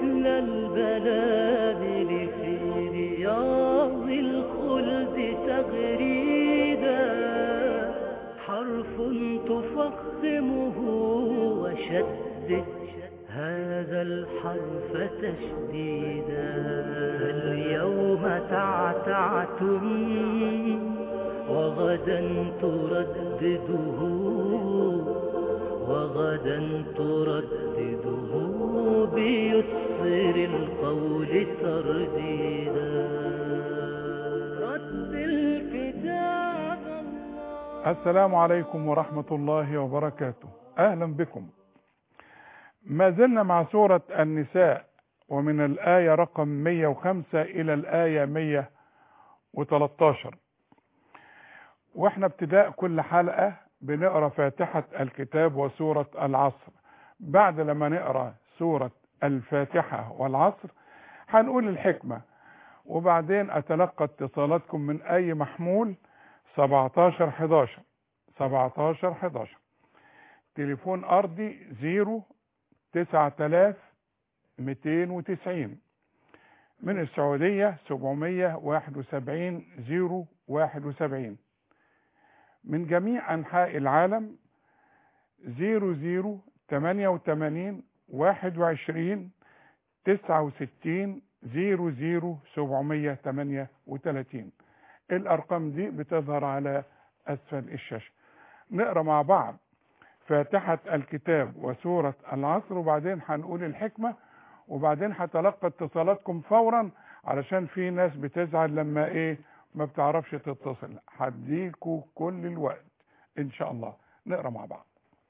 مثل البلابل في رياض الخلد تغريدا حرف تفخمه وشدد هذا الحرف تشديدا اليوم تعتعتم وغدا تردده وغدا تردده بيسر القول ترديدا رد الكتاب الله السلام عليكم ورحمة الله وبركاته أهلا بكم ما زلنا مع سورة النساء ومن الآية رقم 105 إلى الآية 113 واحنا ابتداء كل حلقة بنقرأ فاتحة الكتاب وسورة العصر بعد لما نقرأ سورة الفاتحة والعصر هنقول الحكمة وبعدين أتلقى اتصالاتكم من أي محمول 17 11 17 11 تليفون أرضي 0 9000 290 من السعودية 771 0 71 من جميع أنحاء العالم 00 88 21 69 00 738 الأرقام دي بتظهر على أسفل الشاشة نقرأ مع بعض فاتحة الكتاب وسورة العصر وبعدين هنقول الحكمة وبعدين هتلقى اتصالاتكم فورا علشان في ناس بتزعل لما ايه ما بتعرفش تتصل هديكوا كل الوقت ان شاء الله نقرا مع بعض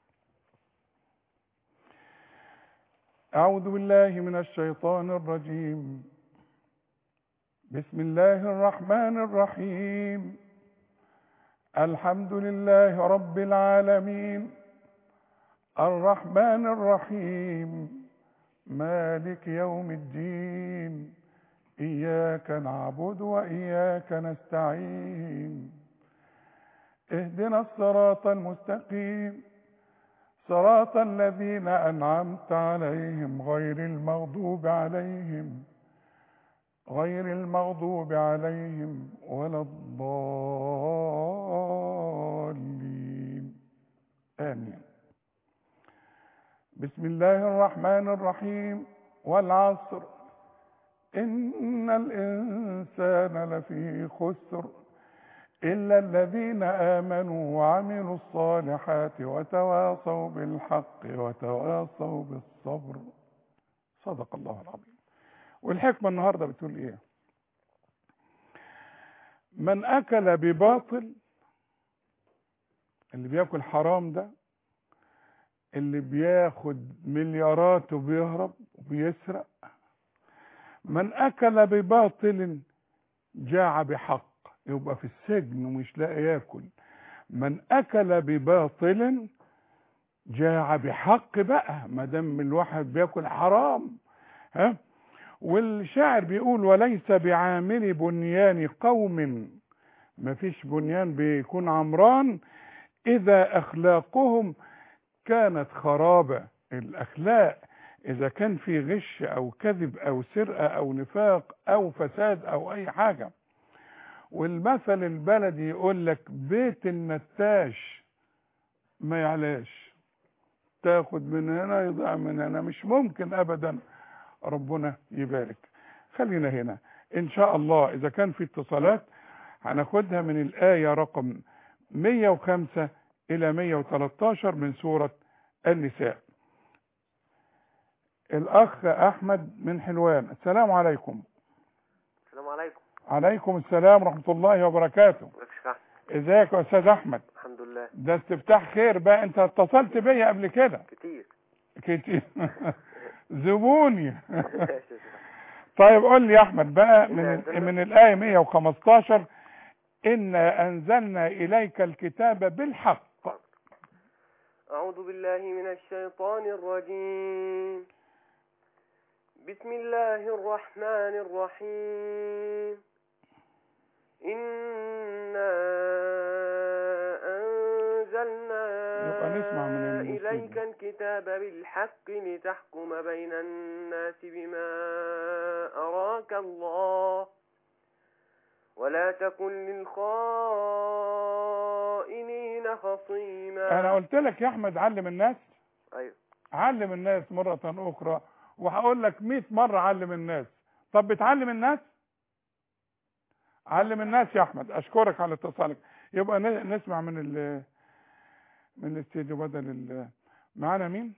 اعوذ بالله من الشيطان الرجيم بسم الله الرحمن الرحيم الحمد لله رب العالمين الرحمن الرحيم مالك يوم الدين إياك نعبد وإياك نستعين اهدنا الصراط المستقيم صراط الذين أنعمت عليهم غير المغضوب عليهم غير المغضوب عليهم ولا الضالين آمين بسم الله الرحمن الرحيم والعصر إن الإنسان لفي خسر إلا الذين آمنوا وعملوا الصالحات وتواصوا بالحق وتواصوا بالصبر صدق الله العظيم والحكمة النهاردة بتقول إيه من أكل بباطل اللي بياكل حرام ده اللي بياخد مليارات وبيهرب وبيسرق من اكل بباطل جاع بحق يبقى في السجن ومش لاقي ياكل من اكل بباطل جاع بحق بقى ما دام الواحد بياكل حرام ها والشاعر بيقول وليس بعامل بنيان قوم ما فيش بنيان بيكون عمران اذا اخلاقهم كانت خرابة الأخلاق إذا كان في غش أو كذب أو سرقة أو نفاق أو فساد أو أي حاجة والمثل البلدي يقول لك بيت النتاش ما يعلاش تاخد من هنا يضيع من هنا مش ممكن أبدا ربنا يبارك خلينا هنا إن شاء الله إذا كان في اتصالات هناخدها من الآية رقم 105 إلى 113 من سورة النساء الأخ أحمد من حلوان السلام عليكم السلام عليكم عليكم السلام ورحمة الله وبركاته ازيك يا شيخ ازيك يا أستاذ أحمد الحمد لله ده استفتاح خير بقى أنت اتصلت بيا قبل كده كتير كتير زبوني ماشي يا شيخ. طيب قول لي يا أحمد بقى من إنا أنزلنا- من الآية 115 إنا أنزلنا إليك الكتاب بالحق أعوذ بالله من الشيطان الرجيم بسم الله الرحمن الرحيم إنا أنزلنا يبقى نسمع من إليك الاستوديو الكتاب بالحق لتحكم بين الناس بما أراك الله ولا تكن للخائنين خصيما انا قلت لك يا احمد علم الناس أيوه علم الناس مرة اخرى وهقول لك 100 مرة علم الناس طب بتعلم الناس علم الناس يا احمد اشكرك على اتصالك يبقى ن- نسمع من ال من الاستديو بدل ال معانا مين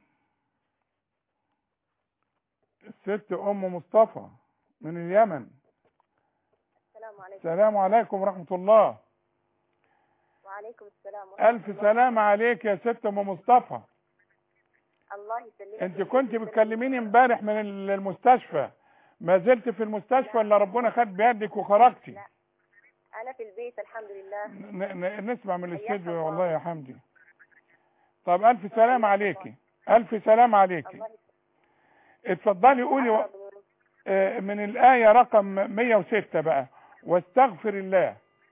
الست ام مصطفى من اليمن السلام عليكم السلام عليكم ورحمة الله وعليكم السلام ورحمة الف الله. سلام عليك يا ست ام مصطفى الله يسلمك انت كنت بتكلميني امبارح من ال- المستشفى ما زلت في المستشفى اللي ربنا خد بيدك وخرجتي لا. انا في البيت الحمد لله ن- ن- نسمع من حياك الاستوديو الله. والله يا حمدي طب الف سلام عليكي الف سلام عليكي الله اتفضلي قولي و- يسلمك آه، من الآية رقم 106 بقى واستغفر الله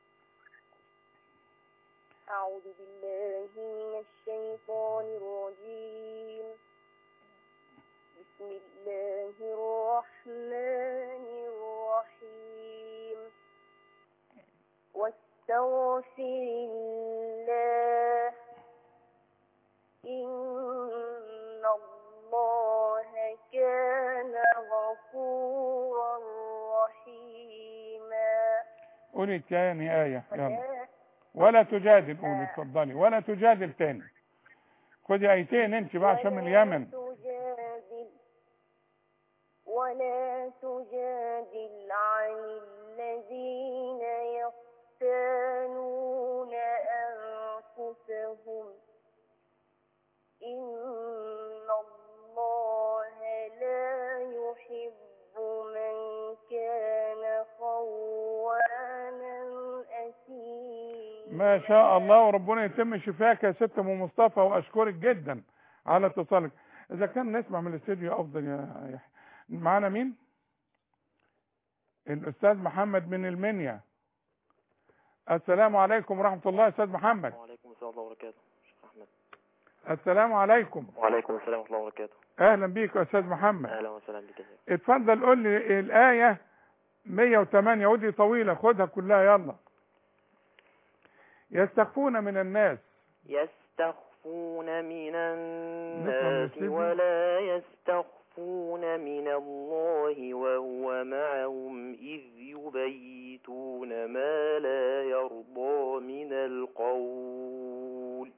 أعوذ بالله من الشيطان الرجيم بسم الله الرحمن الرحيم واستغفر الله إن الله كان غفورا رحيما قولي تاني آية يلا ولا ولا تجادل قولي اتفضلي ولا تجادل تاني خدي آيتين انت بقى عشان من اليمن تجادل ولا تجادل عن الذين يختانون أنفسهم إن الله لا يحب من كان خوانا أثيما ما شاء الله وربنا يتم شفاك يا ست ام مصطفى واشكرك جدا على اتصالك اذا كان نسمع من الاستوديو افضل يا يحيى معانا مين الاستاذ محمد من المنيا السلام عليكم ورحمة الله يا استاذ محمد وعليكم السلام ورحمة الله وبركاته شيخ أحمد السلام عليكم وعليكم السلام ورحمة الله وبركاته اهلا بيك يا استاذ محمد أهلا وسهلا بك يا شيخ اتفضل قول لي الآية 108 ودي طويلة خدها كلها يلا يستخفون من الناس يستخفون من الناس المسلمين. ولا يستخفون من الله وهو معهم إذ يبيتون ما لا يرضى من القول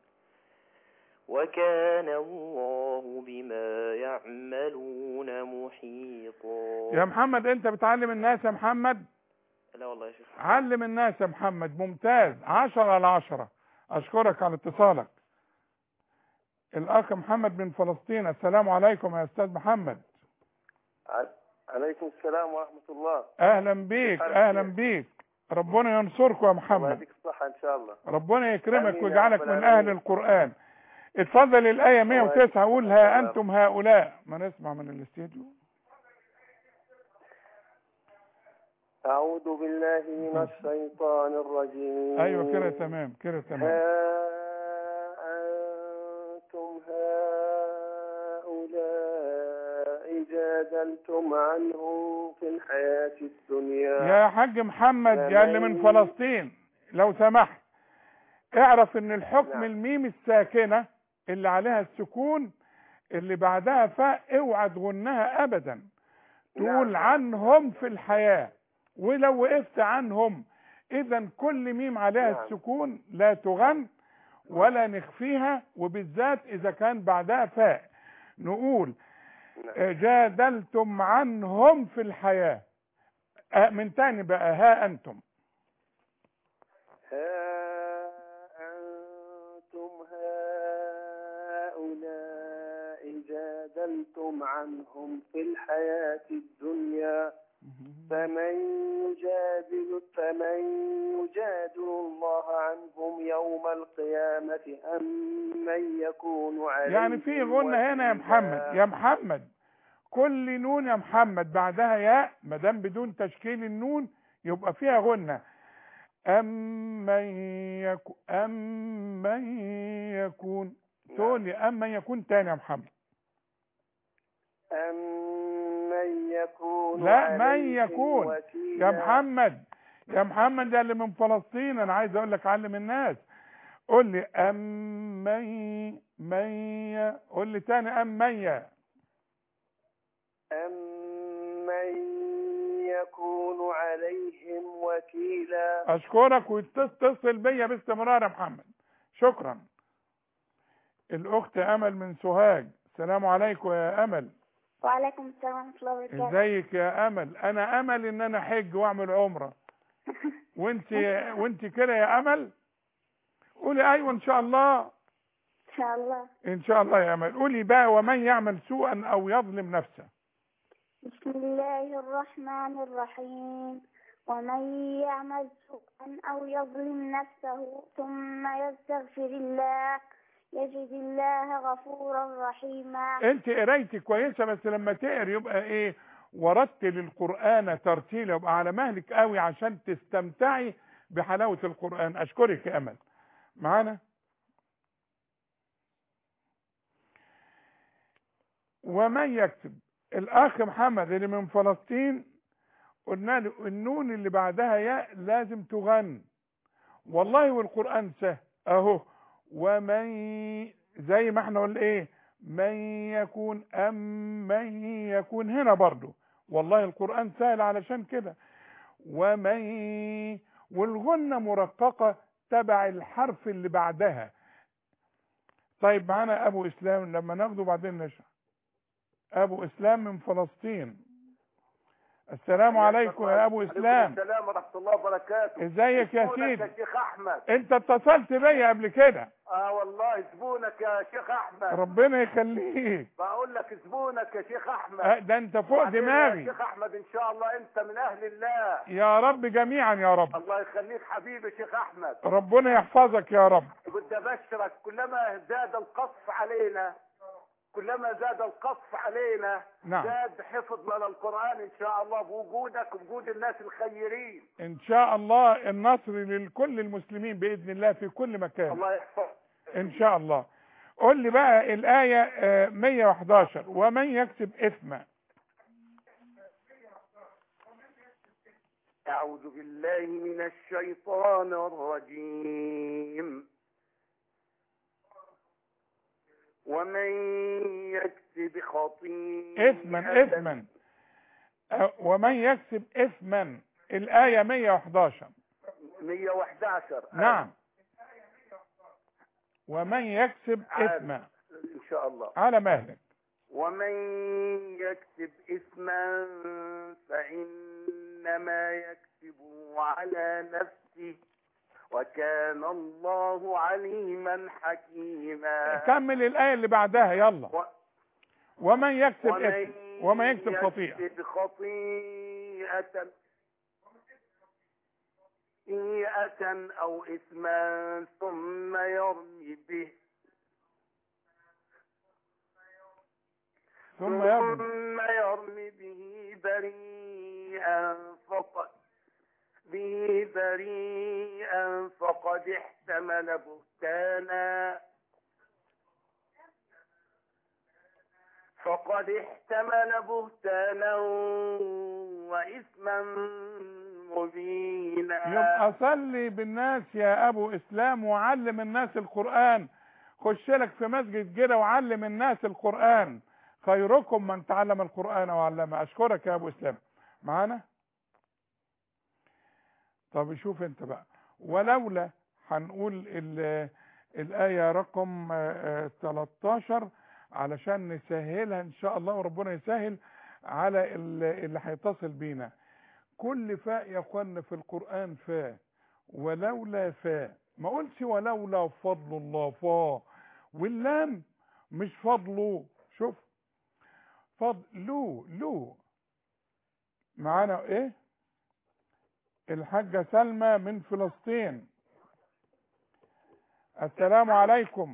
وكان الله بما يعملون محيطا يا محمد انت بتعلم الناس يا محمد لا والله يا شيخ علم الناس يا محمد ممتاز عشرة على عشرة اشكرك على اتصالك الاخ محمد من فلسطين السلام عليكم يا استاذ محمد عليكم السلام ورحمة الله اهلا بيك اهلا بيك ربنا ينصركم يا الله محمد يديك الصحة إن شاء الله ربنا يكرمك آمين يا ويجعلك رب من العالمين. اهل القرآن اتفضل الآية الله 109 قول ها يكرمك. انتم هؤلاء ما نسمع من الاستديو أعوذ بالله من الشيطان الرجيم ايوه كده تمام كده تمام ها أنتم هؤلاء جادلتم عنهم في الحياة الدنيا يا حاج محمد يا اللي من فلسطين لو سمحت اعرف ان الحكم نعم. الميم الساكنة اللي عليها السكون اللي بعدها فاء اوعى تغنها ابدا تقول نعم. عنهم في الحياة ولو وقفت عنهم اذا كل ميم عليها نعم. السكون لا تغن ولا نخفيها وبالذات اذا كان بعدها فاء نقول نعم. جادلتم عنهم في الحياة آه، من تاني بقى ها انتم ها أنتم هؤلاء جادلتم عنهم في الحياة الدنيا فمن يجادل فمن يجادل الله عنهم يوم القيامة أم من يكون عليهم يعني في غنة هنا يا محمد يا محمد كل نون يا محمد بعدها ياء ما دام بدون تشكيل النون يبقى فيها غنة أم من يكون أم من يكون تقول لي اما يكون تاني يا محمد أمن يكون لا من عليهم يكون وكيلا يا محمد يا محمد ده اللي من فلسطين انا عايز اقول لك علم الناس قول لي ام من من ي- قول لي تاني ام من ي- أمن يكون عليهم وكيلا اشكرك وتتصل بيا باستمرار يا محمد شكرا الاخت امل من سوهاج السلام عليكم يا امل وعليكم السلام ورحمة الله وبركاته ازيك يا امل انا امل ان انا حج واعمل عمره وانت وانت كده يا امل قولي ايوه ان شاء الله إن شاء الله ان شاء الله يا امل قولي بقى ومن يعمل سوءا او يظلم نفسه بسم الله الرحمن الرحيم ومن يعمل سوءا أو يظلم نفسه ثم يستغفر الله يجد الله غفورا رحيما انت قرايتي كويسه بس لما تقري يبقى ايه ورتل القران ترتيلا يبقى على مهلك قوي عشان تستمتعي بحلاوه القران اشكرك يا امل معانا ومن يكتب الاخ محمد اللي من فلسطين قلنا له النون اللي بعدها ياء لازم تغن والله والقران سهل اهو ومن زي ما احنا قلنا ايه من يكون ام من يكون هنا برضو والله القران سهل علشان كده ومن والغنه مرققه تبع الحرف اللي بعدها طيب معانا ابو اسلام لما ناخده بعدين نشرح ابو اسلام من فلسطين السلام عليكم يا ابو اسلام السلام ورحمه الله وبركاته ازيك يا زبونك سيدي يا شيخ احمد انت اتصلت بيا قبل كده اه والله زبونك يا شيخ احمد ربنا يخليك بقول لك زبونك يا شيخ احمد اه، ده انت فوق وبعدين دماغي يا شيخ احمد ان شاء الله انت من اهل الله يا رب جميعا يا رب الله يخليك حبيبي شيخ احمد ربنا يحفظك يا رب بدي ابشرك كلما زاد القصف علينا كلما زاد القصف علينا نعم. زاد حفظنا للقران ان شاء الله بوجودك وبوجود الناس الخيرين ان شاء الله النصر لكل المسلمين باذن الله في كل مكان الله يحفظك ان شاء الله قول لي بقى الايه اه، 111 ومن يكسب اثما أعوذ بالله من الشيطان الرجيم ومن يكسب خطيئة اثما اثما اه، ومن يكسب اثما الايه 111 111 نعم ومن يكسب اثما إن شاء الله على مهلك ومن يكسب إثما فإنما يكسبه على نفسه وكان الله عليما حكيما كمل الايه اللي بعدها يلا و- ومن يكسب ومن اثم ومن يكسب خطيئه يكسب خطيئة خطيئة أو إثما ثم يرمي به ثم يرمي ثم يرمي به بريئا فقد به بريئا فقد احتمل بهتانا فقد احتمل بهتانا وإثما مبينا يبقى صلي بالناس يا ابو اسلام وعلم الناس القران خش لك في مسجد كده وعلم الناس القران خيركم من تعلم القران وعلمه اشكرك يا ابو اسلام معانا طب شوف انت بقى ولولا هنقول ال- الايه رقم آه، آه، 13 علشان نسهلها ان شاء الله وربنا يسهل على ال- اللي هيتصل بينا كل فاء يا اخوانا في القرآن فاء ولولا فاء ما قلتش ولولا فضل الله فا واللام مش فضله شوف فضلو لو معانا ايه الحاجة سلمى من فلسطين السلام عليكم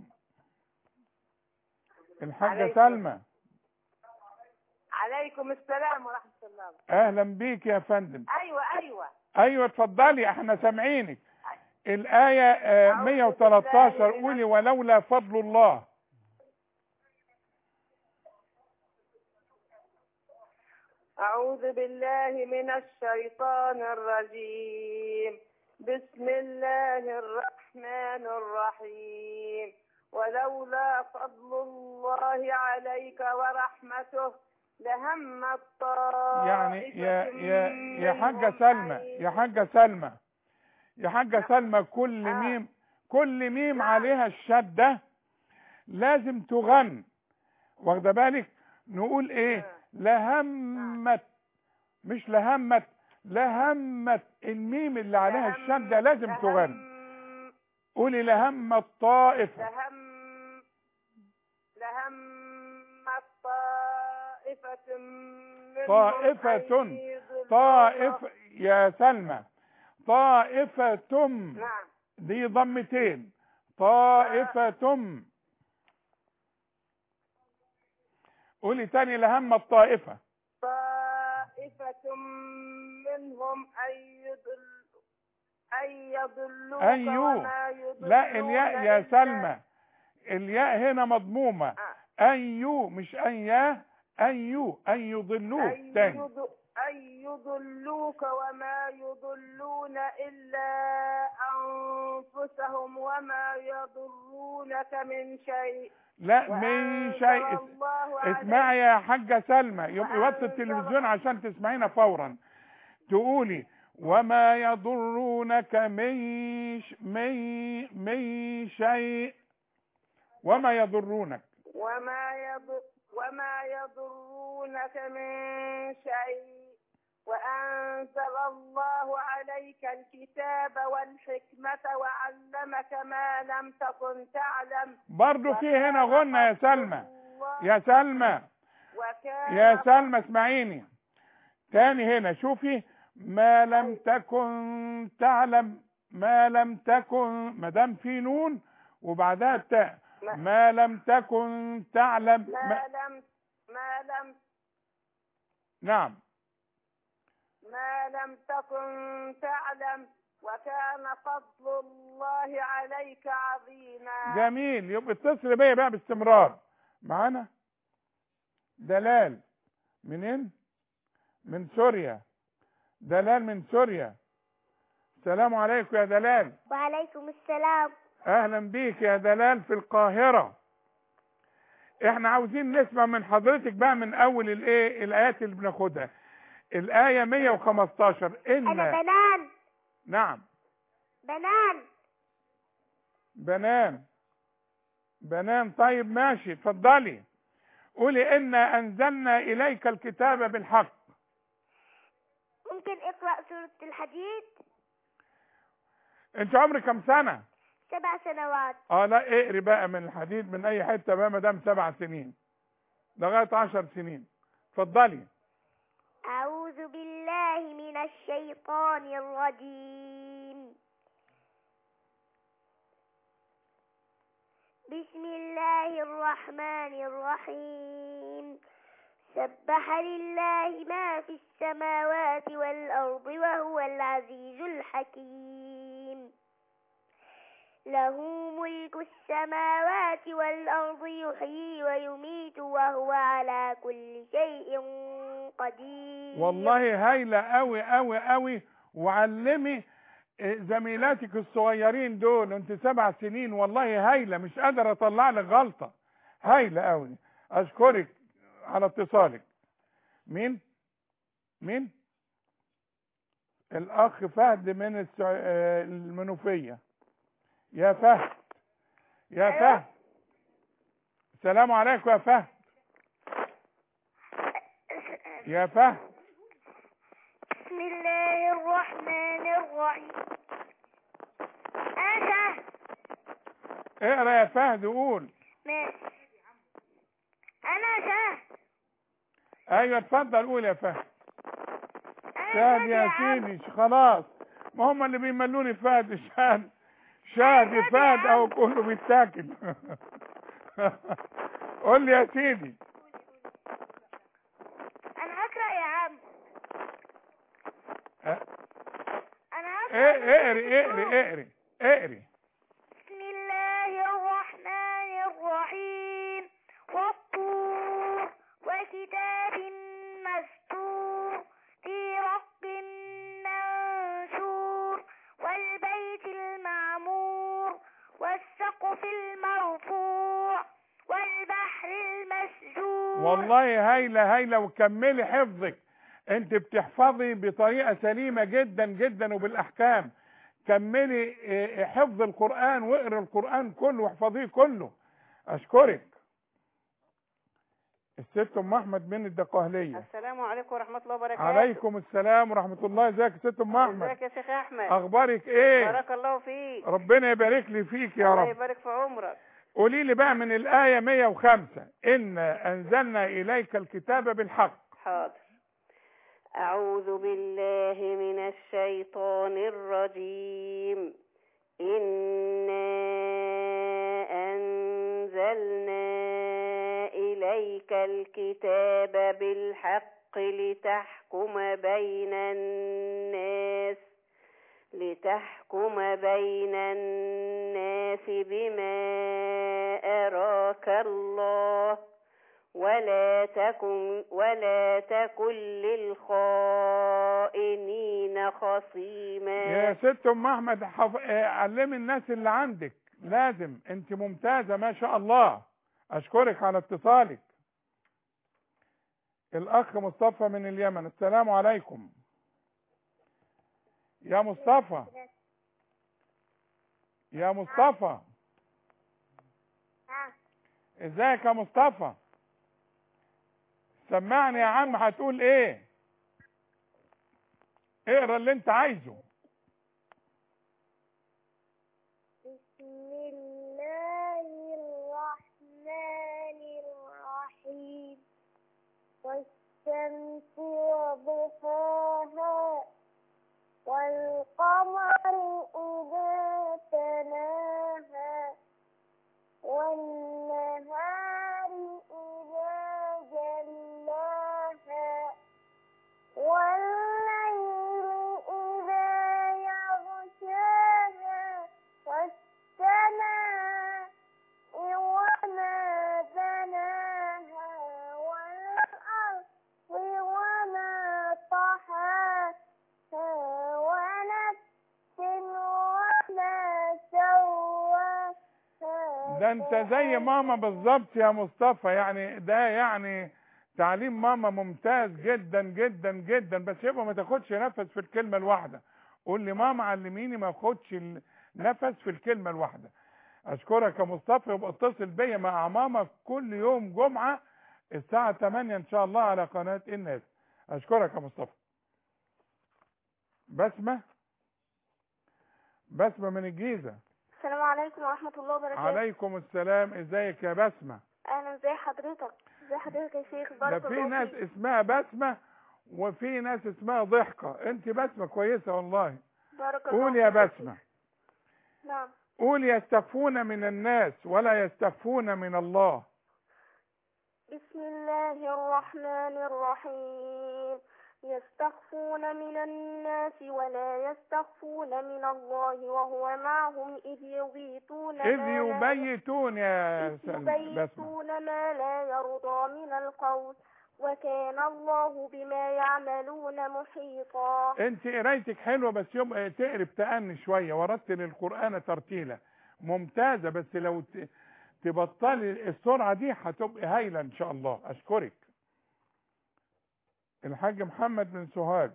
الحاجة عليكم. سلمى عليكم السلام ورحمة الله اهلا بيك يا فندم أيوة أيوة ايوه اتفضلي احنا سامعينك الآية آه، أعوذ 113 بالله من قولي ولولا فضل الله أعوذ بالله من الشيطان الرجيم بسم الله الرحمن الرحيم ولولا فضل الله عليك ورحمته لهم الطائفة يعني يا يا يا حاجة منهم سلمى أن- يا حاجة سلمى يا حاجة سلمى كل آه. ميم كل ميم نعم. عليها الشدة لازم تغن واخده بالك نقول ايه آه. لهمت مش لهمت لهمت الميم اللي عليها لهم- الشدة لازم لهم- تغن قولي لهم الطائفة لهم لهم طائفة منهم طائفة. أن يضلوك. طائفة يا سلمى طائفة نعم دي ضمتين طائفة قولي تاني لهم الطائفة طائفة منهم أن يضل أن يضلوك أيوه. وما يضلون لا الياء يا إلا- سلمى الياء هنا مضمومة آه. أيو مش أن يا أيو أن يضلوك أن تاني يض- أن يضلوك وما يضلون إلا أنفسهم وما يضرونك من شيء لا من وأنزل شيء الله عليك اسمعي يا حاجة سلمى يبقى يوطي وأنزل التلفزيون عشان تسمعينا فورا تقولي وما يضرونك من ش- من من شيء وما يضرونك وما يضر وما يضرونك من شيء وأنزل الله عليك الكتاب والحكمة وعلمك ما لم تكن تعلم برضو في هنا غنى يا سلمى يا سلمى وكان يا سلمى اسمعيني تاني هنا شوفي ما لم تكن تعلم ما لم تكن ما دام في نون وبعدها التاء ما لم تكن تعلم ما ما لم ما لم نعم ما لم تكن تعلم وكان فضل الله عليك عظيما جميل يبقى اتصل بيا بقى باستمرار معانا دلال منين من سوريا دلال من سوريا السلام عليكم يا دلال وعليكم السلام اهلا بيك يا دلال في القاهرة احنا عاوزين نسمع من حضرتك بقى من اول الايه الايات اللي بناخدها الايه 115 أنا ان بنان نعم بنان بنان بنان طيب ماشي اتفضلي قولي انا انزلنا اليك الكتاب بالحق ممكن اقرأ سورة الحديد انت عمرك كم سنة سبع سنوات اه لا اقري بقى من الحديد من اي حتة بقى ما دام سبع سنين لغاية عشر سنين اتفضلي أعوذ بالله من الشيطان الرجيم بسم الله الرحمن الرحيم سبح لله ما في السماوات والأرض وهو العزيز الحكيم له ملك السماوات والأرض يحيي ويميت وهو على كل شيء قدير والله هايلة قوي قوي قوي وعلمي إيه، زميلاتك الصغيرين دول انت سبع سنين والله هايلة مش قادر اطلع لك غلطة هايلة قوي اشكرك على اتصالك مين مين الاخ فهد من السع... آه، المنوفية يا فهد يا فهد السلام عليكم يا فهد يا فهد بسم الله الرحمن الرحيم أنا اقرا يا فهد وقول ماشي أنا شهد ايوه اتفضل قول يا فهد أنا شاهد شهد يا عم. سيدي خلاص ما هم اللي بيملوني فهد شاهد شاهد شاهد يا فهد او عم. كله بيتاكل قول لي يا سيدي أنا هقرأ يا عم أه، أنا هقرأ ايه اقري اقري اقري اقري بسم الله الرحمن الرحيم والطور وكتاب مسطور المرفوع والبحر المسجور والله هايله هايله وكملي حفظك انت بتحفظي بطريقه سليمه جدا جدا وبالاحكام كملي اه، حفظ القران واقري القران كله واحفظيه كله اشكرك الست ام احمد من الدقهليه السلام عليكم ورحمة الله وبركاته عليكم السلام ورحمه الله ازيك يا ست ام احمد ازيك يا شيخ أحمد اخبارك ايه بارك الله فيك ربنا يبارك لي فيك يا الله رب يبارك في عمرك قولي لي بقى من الآية 105 إن أنزلنا إليك الكتاب بالحق حاضر أعوذ بالله من الشيطان الرجيم إنا أنزلنا إليك الكتاب بالحق لتحكم بين الناس لتحكم بين الناس بما أراك الله ولا تكن ولا تكن للخائنين خصيما يا ست أم أحمد حف... آه، علمي الناس اللي عندك لازم أنت ممتازة ما شاء الله أشكرك على اتصالك الأخ مصطفى من اليمن السلام عليكم يا مصطفى يا مصطفى ها ازيك يا مصطفى سمعني يا عم هتقول ايه اقرا اللي انت عايزه بسم الله الرحمن الرحيم والشمس وضحاها والقمر إذا تلاها والنهار إذا جلاها والليل إذا يغشاها والسماء وما بناها والأرض وما طحاها ونفس وما سواها ده انت زي ماما بالظبط يا مصطفى يعني ده يعني تعليم ماما ممتاز جدا جدا جدا بس يبقى ما تاخدش نفس في الكلمه الواحده قول لي ماما علميني ما اخدش نفس في الكلمه الواحده اشكرك يا مصطفى يبقى اتصل بيا مع ماما كل يوم جمعه الساعه 8 ان شاء الله على قناه الناس اشكرك يا مصطفى بسمه بسمه من الجيزه السلام عليكم ورحمة الله وبركاته عليكم السلام ازيك يا بسمه أهلا ازي حضرتك ازي حضرتك يا شيخ ده بارك في الله ناس فيك اسمها بسمة وفي ناس اسمها ضحكة انت بسمة كويسة والله بارك الله قول يا فيك بسمة نعم قول يستخفون من الناس ولا يستخفون من الله بسم الله الرحمن الرحيم يستخفون من الناس ولا يستخفون من الله وهو معهم إذ يبيتون إذ ما لا يبيتون يا إذ سلمى بسمة يبيتون ما لا يرضى من القول وكان الله بما يعملون محيطا انت قرايتك حلوة بس يوم تقري بتأني شوية ورتل القرآن ترتيلا ممتازة بس لو ت- تبطلي السرعة دي هتبقى هايلة ان شاء الله اشكرك الحاج محمد من سوهاج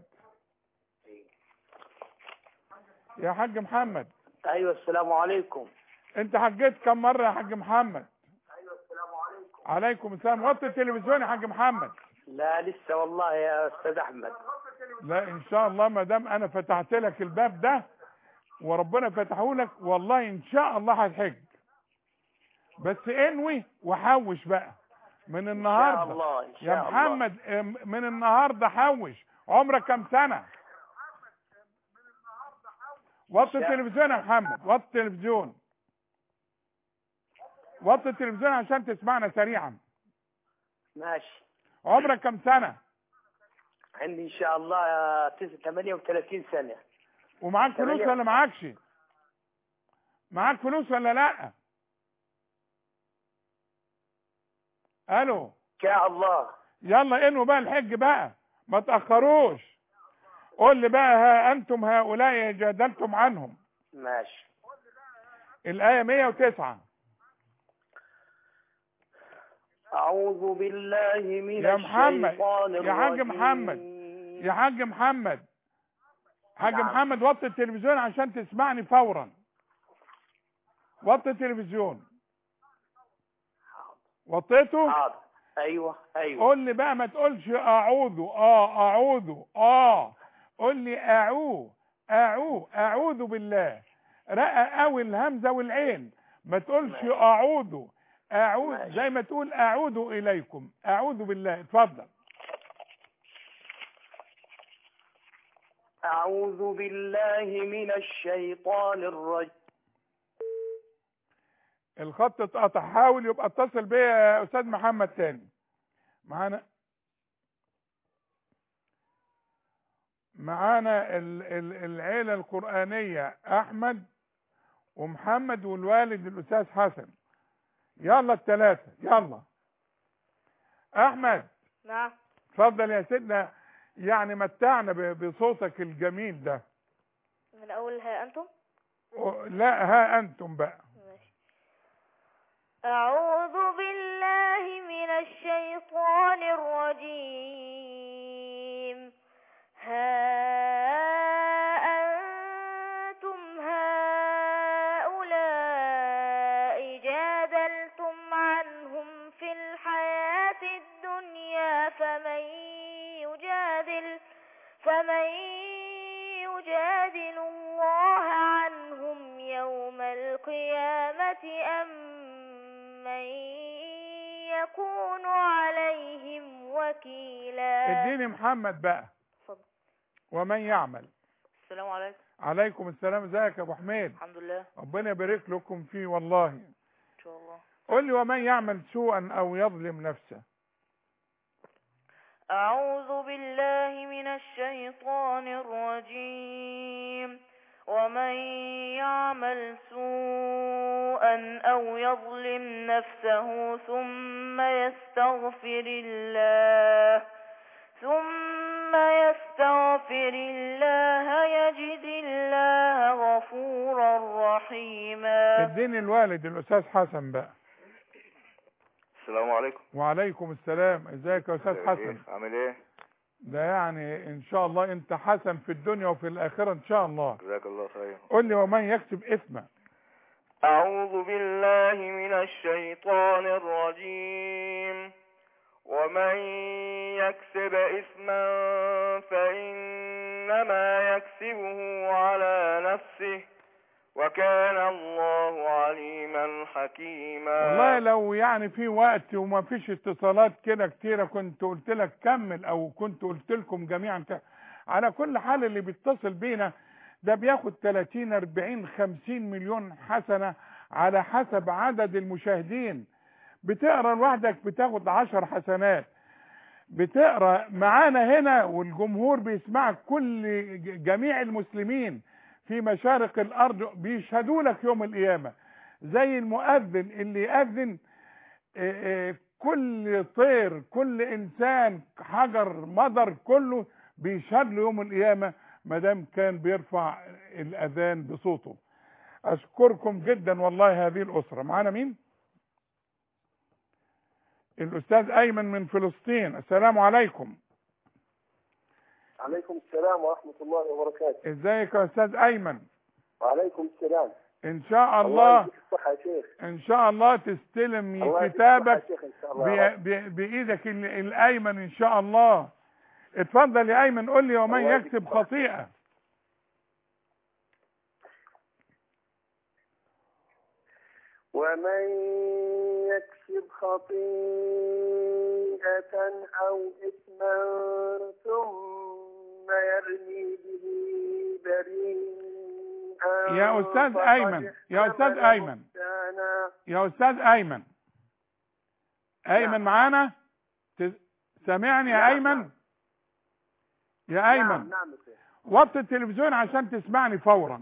يا حاج محمد ايوه السلام عليكم انت حجيت كم مرة يا حاج محمد عليكم السلام وطي التلفزيون يا حاج محمد لا لسه والله يا استاذ احمد لا ان شاء الله ما دام انا فتحت لك الباب ده وربنا فتحه لك والله ان شاء الله هتحج بس انوي وحوش بقى من ان شاء النهارده الله ان يا شاء الله محمد ام- من النهارده حوش عمرك كام سنه وطي إن شاء- التلفزيون يا محمد وطي التلفزيون وطي التلفزيون عشان تسمعنا سريعا ماشي عمرك كام سنه عندي ان شاء الله 38 سنه ومعاك فلوس تمانية. ولا معاكش معاك فلوس ولا لا الو ان شاء الله يلا انوا بقى الحج بقى ما تاخروش قول لي بقى ها انتم هؤلاء جادلتم عنهم ماشي الايه 109 أعوذ بالله من يا محمد، الشيطان يا حاج الرجيم محمد، يا حاج محمد حاج نعم. محمد وطي التلفزيون عشان تسمعني فورا وطي التلفزيون وطيته حاضر أيوه أيوه قول لي بقى ما تقولش اعوذ اه اعوذ اه قول لي اعوذ اعوذ اعوذ بالله رقى قوي الهمزه والعين ما تقولش ماشي. اعوذ اعوذ ماشي. زي ما تقول اعوذ اليكم اعوذ بالله اتفضل أعوذ بالله من الشيطان الرجيم الخط اتقطع حاول يبقى اتصل بيا يا استاذ محمد تاني معانا معانا ال- ال- العيلة القرآنية أحمد ومحمد والوالد الأستاذ حسن يلا الثلاثة يلا أحمد نعم اتفضل يا سيدنا يعني متعنا ب- بصوتك الجميل ده من أولها أنتم و- لا ها أنتم بقى ماشي أعوذ بالله من الشيطان الرجيم ها أنتم هؤلاء جادلتم عنهم في الحياة الدنيا فمن يجادل فمن يجادل الله عنهم يوم القيامة أم من يكون عليهم وكيلا اديني محمد بقى اتفضل. ومن يعمل السلام عليكم عليكم السلام ازيك يا ابو حميد الحمد لله ربنا يبارك لكم فيه والله ان شاء الله قل لي ومن يعمل سوءا او يظلم نفسه أعوذ بالله من الشيطان الرجيم ومن يعمل سوءا أو يظلم نفسه ثم يستغفر الله ثم يستغفر الله يجد الله غفورا رحيما اديني الوالد الاستاذ حسن بقى السلام عليكم وعليكم السلام ازيك يا استاذ حسن عامل ايه ده يعني ان شاء الله انت حسن في الدنيا وفي الاخره ان شاء الله جزاك الله خير قل لي ومن يكسب اثما أعوذ بالله من الشيطان الرجيم ومن يكسب إثما فإنما يكسبه على نفسه وكان الله عليما حكيما والله لو يعني في وقت وما فيش اتصالات كده كتيره كنت قلت لك كمل او كنت قلت لكم جميعا ك... على كل حال اللي بيتصل بينا ده بياخد 30 40 50 مليون حسنه على حسب عدد المشاهدين بتقرا لوحدك بتاخد 10 حسنات بتقرا معانا هنا والجمهور بيسمعك كل ج- جميع المسلمين في مشارق الارض بيشهدوا لك يوم القيامه زي المؤذن اللي يأذن آه، آه، كل طير كل انسان حجر مضر كله بيشهد له يوم القيامه ما دام كان بيرفع الاذان بصوته اشكركم جدا والله هذه الاسره معانا مين الاستاذ ايمن من فلسطين السلام عليكم عليكم السلام ورحمة الله وبركاته ازيك يا استاذ ايمن وعليكم السلام ان شاء الله يديك الصحة يا شيخ ان شاء الله تستلم الله يديك كتابك الصحة يا شيخ إن شاء الله يا ب- رب. ب- بايدك ال- الايمن ان شاء الله اتفضل يا ايمن قول لي ومن الله يديك يكسب الصحة. خطيئه ومن يكسب خطيئة أو إثما ثم يرمي به بريئا يا أستاذ فقد أيمن، يا أستاذ احتمل أيمن. بهتانا يا استاذ ايمن ايمن نعم. معانا ت- سامعني يا نعم، ايمن نعم. يا ايمن نعم نعم يا شيخ. وطي التلفزيون عشان تسمعني فورا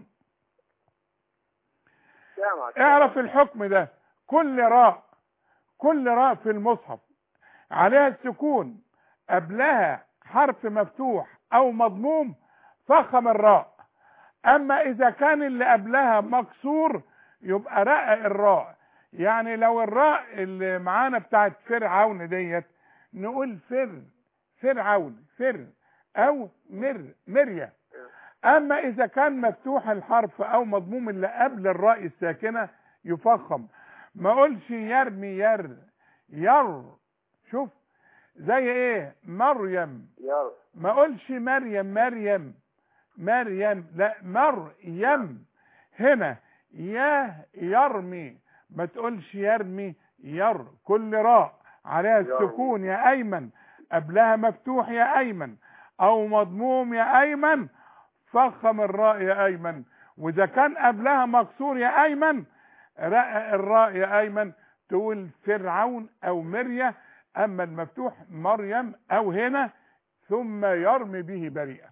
سامعك اعرف الحكم ده كل راء كل راء في المصحف عليها السكون قبلها حرف مفتوح او مضموم فخم الراء اما اذا كان اللي قبلها مكسور يبقى رقق الراء يعني لو الراء اللي معانا بتاعت فرعون ديت نقول فر فرعون فر او مر مريا اما اذا كان مفتوح الحرف او مضموم اللي قبل الراء الساكنه يفخم ما اقولش يرمي ير ير شوف زي ايه مريم يلا ما اقولش مريم مريم مريم لا مريم هنا يا يرمي ما تقولش يرمي ير كل راء عليها يرمي. السكون يا ايمن قبلها مفتوح يا ايمن او مضموم يا ايمن فخم الراء يا ايمن واذا كان قبلها مكسور يا ايمن رقق الراء يا ايمن تقول فرعون او مريا اما المفتوح مريم او هنا ثم يرمي به بريئا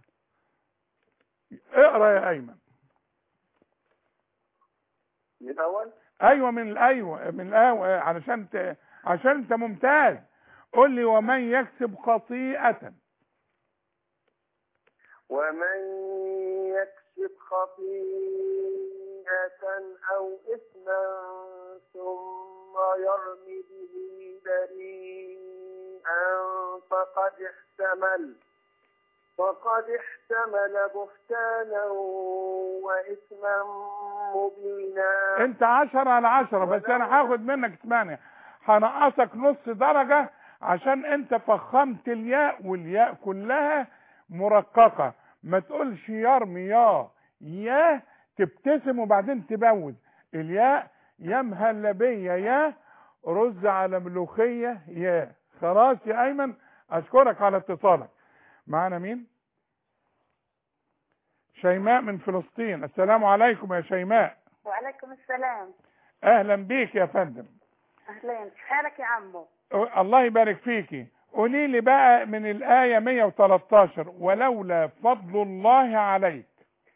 اقرا يا ايمن من الأول ايوه من الايوه من الايوه علشان ت... عشان انت ممتاز قول لي ومن يكسب خطيئه ومن يكسب خطيئة أو إثما ثم يرمي به بريئا فقد احتمل فقد احتمل بهتانا وإثما مبينا انت عشرة على عشرة بس انا هاخد منك ثمانية هنقصك نص درجة عشان انت فخمت الياء والياء كلها مرققة ما تقولش يرمي يا يا تبتسم وبعدين تبوز الياء يا مهلبية يا رز على ملوخية يا خلاص يا ايمن اشكرك على اتصالك معانا مين شيماء من فلسطين السلام عليكم يا شيماء وعليكم السلام اهلا بيك يا فندم اهلين حالك يا عمو الله يبارك فيكي قولي لي بقى من الآية 113 ولولا فضل الله عليك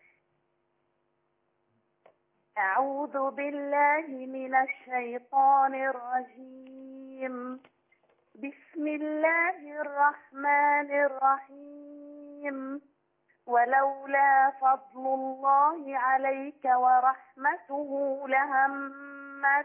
أعوذ بالله من الشيطان الرجيم بسم الله الرحمن الرحيم ولولا فضل الله عليك ورحمته لهمت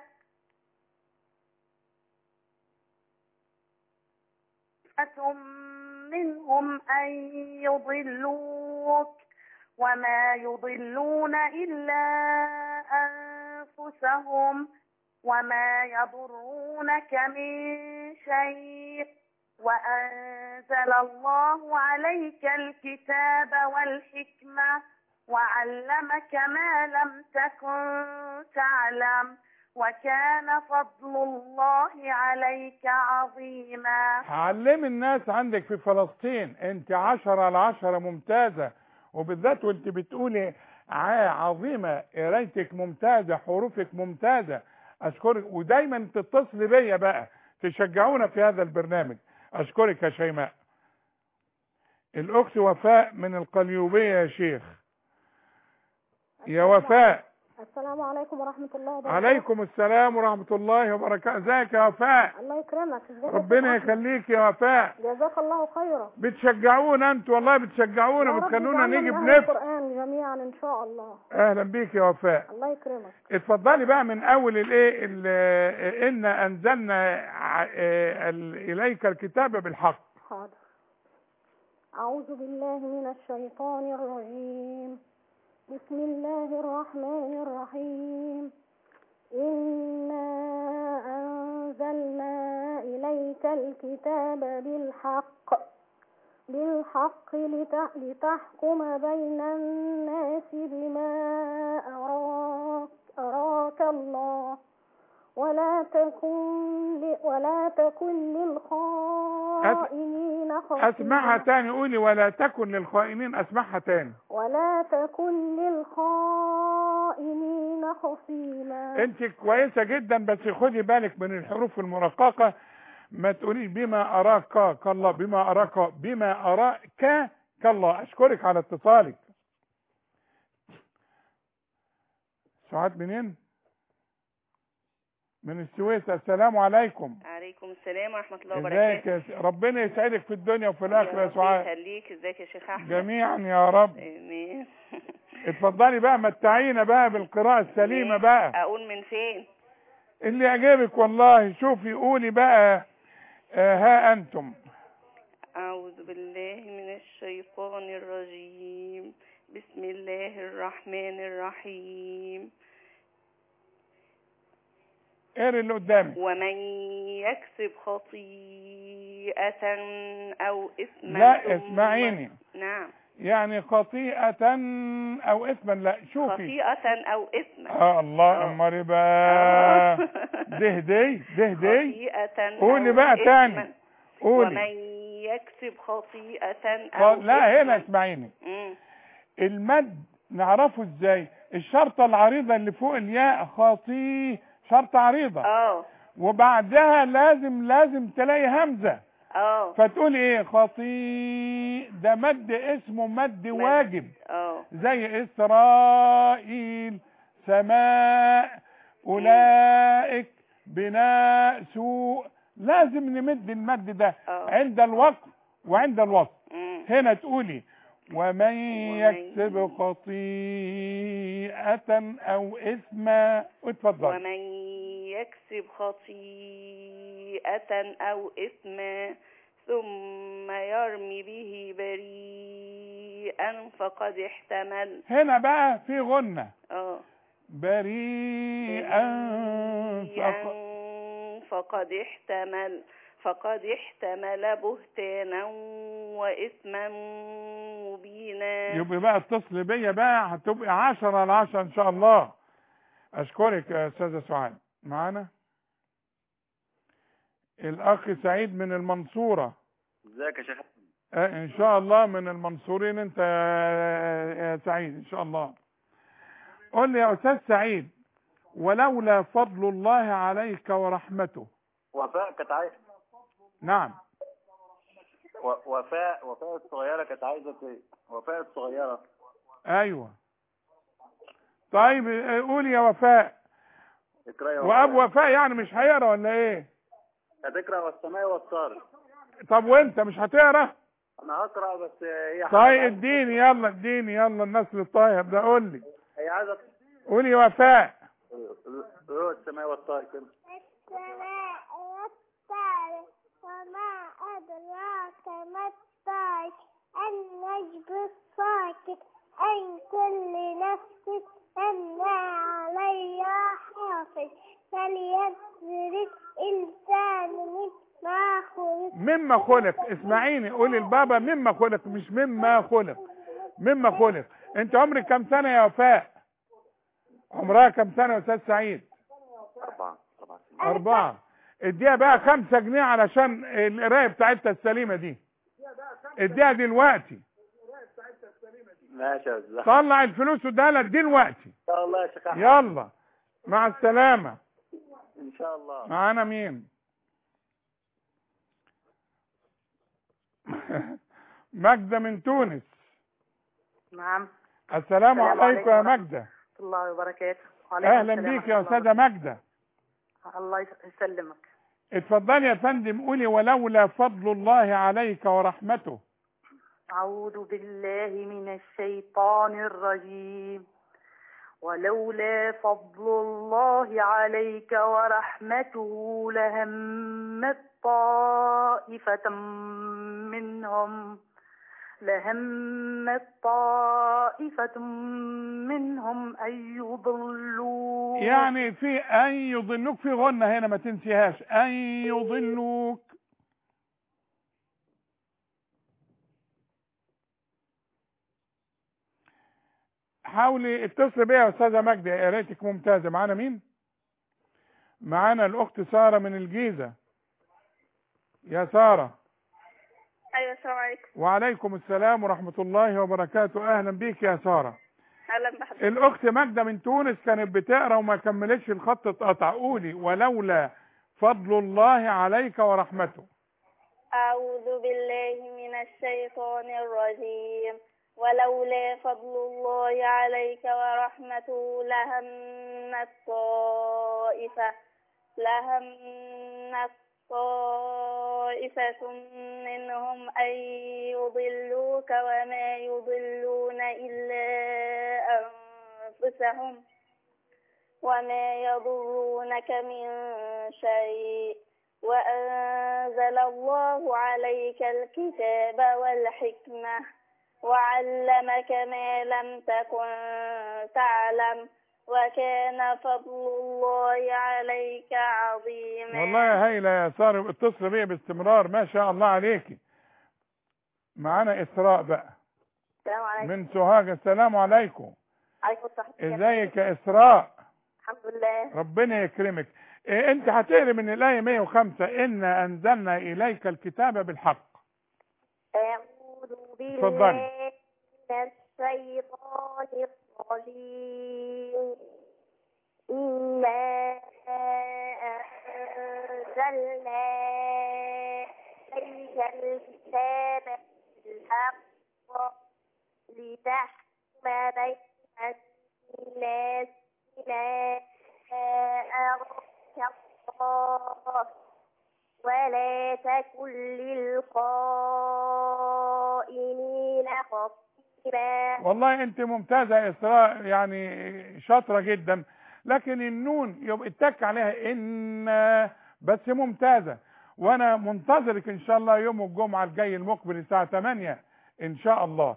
منهم أن يضلوك وما يضلون إلا أنفسهم وما يضرونك من شيء وأنزل الله عليك الكتاب والحكمة وعلمك ما لم تكن تعلم وكان فضل الله عليك عظيما علم الناس عندك في فلسطين انت عشرة على عشرة ممتازة وبالذات وانت بتقولي ع- عظيمة قرايتك ممتازة حروفك ممتازة اشكرك ودايما تتصلي بيا بقى تشجعونا في هذا البرنامج اشكرك يا شيماء الاخت وفاء من القليوبية يا شيخ يا وفاء السلام عليكم ورحمة الله وبركاته عليكم السلام ورحمة الله وبركاته ازيك يا وفاء الله يكرمك ازيك يا ربنا شيخ أحمد؟ يخليك يا وفاء جزاك الله خيرا بتشجعونا انتوا والله بتشجعونا يا رب بتخلونا اجعلنا نيجي من أهل بنفس القرآن جميعا ان شاء الله اهلا بيك يا وفاء الله يكرمك اتفضلي بقى من اول الايه ال- ان انزلنا ع- اه ال- اليك الكتاب بالحق حاضر أعوذ بالله من الشيطان الرجيم بسم الله الرحمن الرحيم إنا أنزلنا إليك الكتاب بالحق بالحق لت- لتحكم بين الناس بما أراك, أراك الله ولا تكن ل- ولا تكن للخائنين خصيما اسمعها تاني قولي ولا تكن للخائنين اسمعها تاني ولا تكن للخائنين خصيما انت كويسة جدا بس خدي بالك من الحروف المرققة ما تقوليش بما اراك كالله بما اراك بما اراك كالله اشكرك على اتصالك سعاد منين من السويس السلام عليكم عليكم السلام ورحمة الله ازيك وبركاته يا س... ربنا يسعدك في الدنيا وفي الاخره يا رب سعاد يخليك ازيك يا شيخ احمد جميعا يا رب امين اتفضلي بقى متعينا بقى بالقراءة السليمة بقى اقول من فين اللي يعجبك والله شوفي قولي بقى آه ها انتم أعوذ بالله من الشيطان الرجيم بسم الله الرحمن الرحيم اقري اللي قدامك ومن يكسب خطيئة أو إثما لا ثم- اسمعيني نعم يعني خطيئة او اثما لا شوفي خطيئة أو إثما آه الله امر بقى ده دي ده دي خطيئة قولي أو بقى إثما. تاني قولي ومن يكسب خطيئة خ- أو لا هنا إثما. اسمعيني مم. المد نعرفه ازاي الشرطة العريضة اللي فوق الياء خطي شرطة عريضة اه وبعدها لازم لازم تلاقي همزة اه فتقول ايه خطي ده مد اسمه مد واجب اه زي اسرائيل سماء اولئك بناء سوء لازم نمد المد ده آه. عند الوقف وعند الوصف مم. هنا تقولي ومن يكسب خطيئة او اثما اتفضل ومن يكسب خطيئة أو إثما ثم يرمي به بريئا فقد احتمل هنا بقى في غنة اه بريئا فق... بريئا فقد احتمل فقد احتمل بهتانا وإثما مبينا يبقى بقى اتصل بيا بقى هتبقى عشرة على عشرة ان شاء الله اشكرك يا استاذة سعاد معانا الاخ سعيد من المنصورة ازيك يا شيخ آه، ان شاء الله من المنصورين انت يا يا سعيد ان شاء الله قول لي يا استاذ سعيد ولولا فضل الله عليك ورحمته وفاء كانت عايزه نعم و- وفاء وفاء الصغيره كانت عايزه ايه وفاء الصغيره ايوه طيب آه، قول يا وفاء اقرا يا وابو وفاء يعني مش هيقرا ولا ايه هتقرا والسماء والطارق طب وانت مش هتقرا انا هقرا بس هي طيب اديني يلا اديني يلا النسل الطيب ده قول لي هي عايزه قول يا وفاء هو السماء والطارق كده السماء والطارق وما أدراك ما الطارق النجم الصاكت أن كل نفس أما عليها حافظ فلينذر الإنسان مما خلق مما خلق اسمعيني قولي البابا مما خلق مش مما خلق مما خلق انت عمرك كام سنة يا وفاء عمرها كام سنة يا استاذ سعيد اربعه اربعه سنين اربعة اديها بقى خمسة جنيه علشان القراية بتاعتها السليمة دي اديها دلوقتي ماشي يا استاذ ان طلع الفلوس واديها لك دلوقتي شاء الله يا شيخ احمد يلا مع السلامة ان شاء الله معانا مين ماجدة من تونس نعم السلام السلام عليكم عليكم يا ورحمة ماجدة ورحمة الله وبركاته وعليكم اهلا السلام بيك يا ورحمة الله استاذة ماجدة وبركاته. الله يسلمك اتفضلي يا فندم قولي ولولا فضل الله عليك ورحمته أعوذ بالله من الشيطان الرجيم ولولا فضل الله عليك ورحمته لهمت طائفة منهم لهمت طائفة منهم أن يضلوا يعني في ان يضلوك في غنة هنا ما تنسيهاش ان يضلوك حاولي اتصل بيا يا استاذه مجدي يا ريتك ممتازه معانا مين معانا الاخت ساره من الجيزه يا ساره ايوه السلام عليكم وعليكم السلام ورحمه الله وبركاته اهلا بيك يا ساره اهلا بحضرتك الاخت ماجده من تونس كانت بتقرا وما كملتش الخط اتقطع قولي ولولا فضل الله عليك ورحمته اعوذ بالله من الشيطان الرجيم ولولا فضل الله عليك ورحمته لهمت طائفة لهمت طائفة منهم أن يضلوك وما يضلون إلا أنفسهم وما يضرونك من شيء وأنزل الله عليك الكتاب والحكمة وعلمك ما لم تكن تعلم وكان فضل الله عليك عظيما والله يا هايله يا ساره اتصل بيا باستمرار ما شاء الله عليكي معانا اسراء بقى السلام عليكم من سوهاج السلام عليكم عليكم السلام ازيك يا اسراء الحمد لله ربنا يكرمك إيه انت هتقري من الايه 105 انا انزلنا اليك الكتاب بالحق أعوذ اتفضلي. بالله من الشيطان الرجيم إنا أنزلنا إليك الكتاب بالحق لتحكم بين الناس بما أراك الله ولا تكن للخائنين خصيما والله انت ممتازه يا اسراء يعني شاطره جدا لكن النون يبقى اتك عليها ان بس ممتازه وانا منتظرك ان شاء الله يوم الجمعه الجاي المقبل الساعه 8 ان شاء الله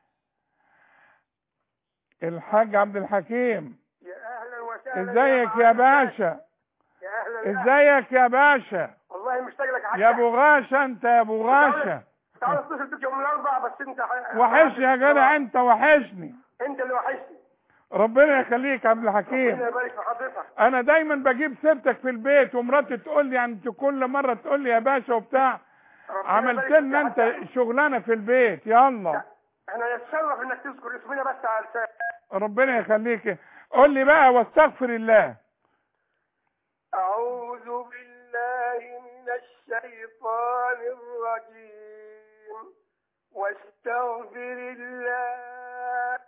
الحاج عبد الحكيم يا اهلا وسهلا ازيك يا باشا يا اهلا ازيك يا باشا والله مشتاق لك حاجه يا ابو غاشا انت يا ابو غاشا تعال اتصل بك يوم الاربعاء بس انت ح- وحشني يا جدع انت وحشني انت اللي وحشني ربنا يخليك يا عبد الحكيم ربنا يبارك في حضرتك انا دايما بجيب سيرتك في البيت ومراتي تقول لي يعني انت كل مره تقول لي يا باشا وبتاع عملت يبارك لنا فيك انت شغلانه في البيت يلا احنا نتشرف انك تذكر اسمنا بس على لسان ربنا يخليك قول لي بقى واستغفر الله أعوذ بالله من الشيطان الرجيم واستغفر الله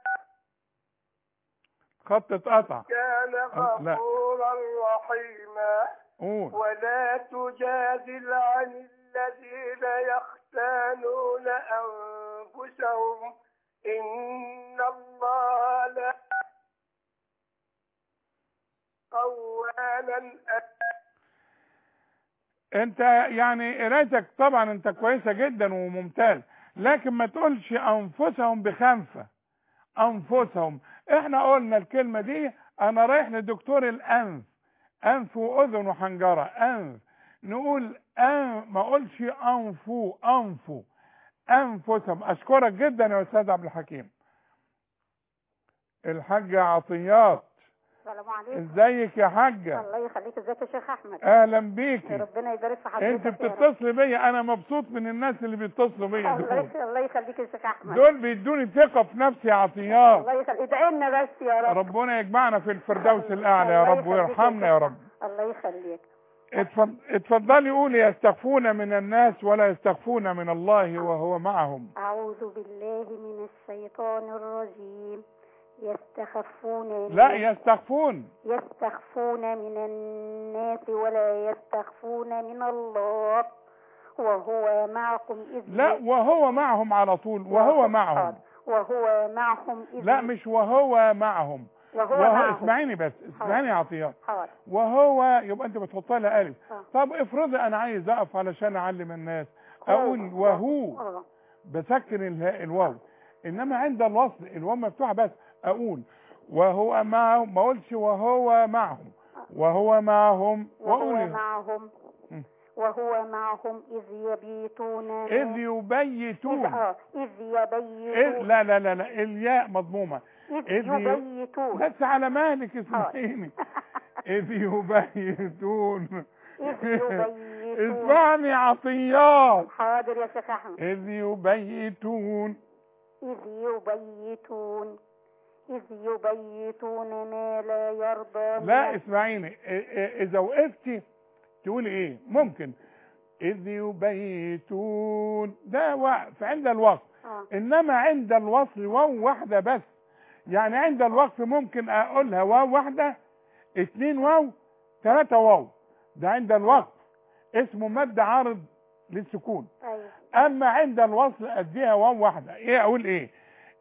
خط اتقطع كان لا. غفورا رحيما قول ولا تجادل عن الذين يختانون أنفسهم إن الله لا قوانا انت يعني قرايتك طبعا انت كويسه جدا وممتاز لكن ما تقولش انفسهم بخنفه انفسهم احنا قلنا الكلمه دي انا رايح لدكتور الانف انف واذن وحنجره انف نقول أن ما اقولش انفو انفو انفسهم اشكرك جدا يا استاذ عبد الحكيم الحاجه عطيات السلام عليكم ازيك يا حاجه الله يخليك ازيك يا شيخ احمد اهلا بيكي ربنا يبارك في حضرتك انت يا رب. بتتصلي بيا انا مبسوط من الناس اللي بيتصلوا بيا الله دول يخ- الله يخليك يا شيخ احمد دول بيدوني ثقه في نفسي يا عطيات الله يخليك ادعي لنا بس يا رب ربنا يجمعنا في الفردوس الاعلى يا الله رب يخليك ويرحمنا يا يا شيخ رب الله يخليك اتفض- اتفضلي قولي يستخفون من الناس ولا يستخفون من الله وهو معهم أعوذ بالله من الشيطان الرجيم يستخفون لا يستخفون يستخفون من الناس ولا يستخفون من الله وهو معكم إذ لا وهو معهم على طول وهو معهم وهو معهم إذ لا مش وهو معهم وهو وهو معهم. اسمعيني بس اسمعيني يا عطيات حاضر وهو يبقى انت بتحط لها الف آه. طب افرضي انا عايز اقف علشان اعلم الناس اقول وهو آه. بسكن الهاء الواو انما عند الوصل الواو مفتوحه بس اقول وهو معهم ما اقولش وهو معهم وهو معهم وهو واقول معهم م. وهو معهم إذ يبيتون اذ يبيتون إذ, آه إذ إذ يبيتون لا لا لا لا الياء مضمومه إذ إذ ي- يبيتون بس على مالك اسمعيني اذ يبيتون إذ يبيتون اسمعني عطيات حاضر يا شيخ أحمد اذ يبيتون إذ يبيتون إذ يبيتون ما لا يرضى من لا اسمعيني إ- إ- اذا وقفتي تقولي ايه ممكن اذ يبيتون ده وقف عند الوقف آه. انما عند الوصل واو واحده بس يعني عند الوقف ممكن اقولها واو واحده اتنين واو ثلاثه واو ده عند الوقف اسمه مد عارض للسكون أيوه اما عند الوصل اديها واو واحده ايه اقول ايه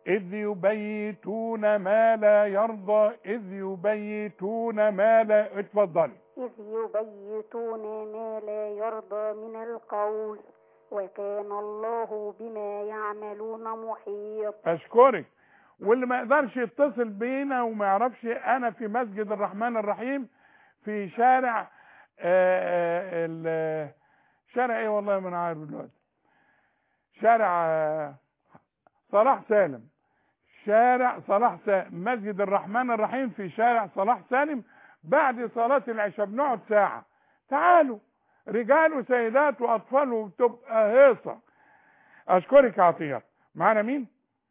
إذ يبيتون ما لا يرضى إذ يبيتون ما لا اتفضلي إذ يبيتون ما لا يرضى من القول وكان الله بما يعملون محيط أشكرك واللي ما يقدرش يتصل بينا وما يعرفش أنا في مسجد الرحمن الرحيم في شارع آه، ال- شارع ايه والله ما انا عارف دلوقتي شارع آه، صلاح سالم شارع صلاح سالم مسجد الرحمن الرحيم في شارع صلاح سالم بعد صلاة العشاء بنقعد ساعة تعالوا رجال وسيدات واطفال وتبقى هيصة اشكرك يا عطية معانا مين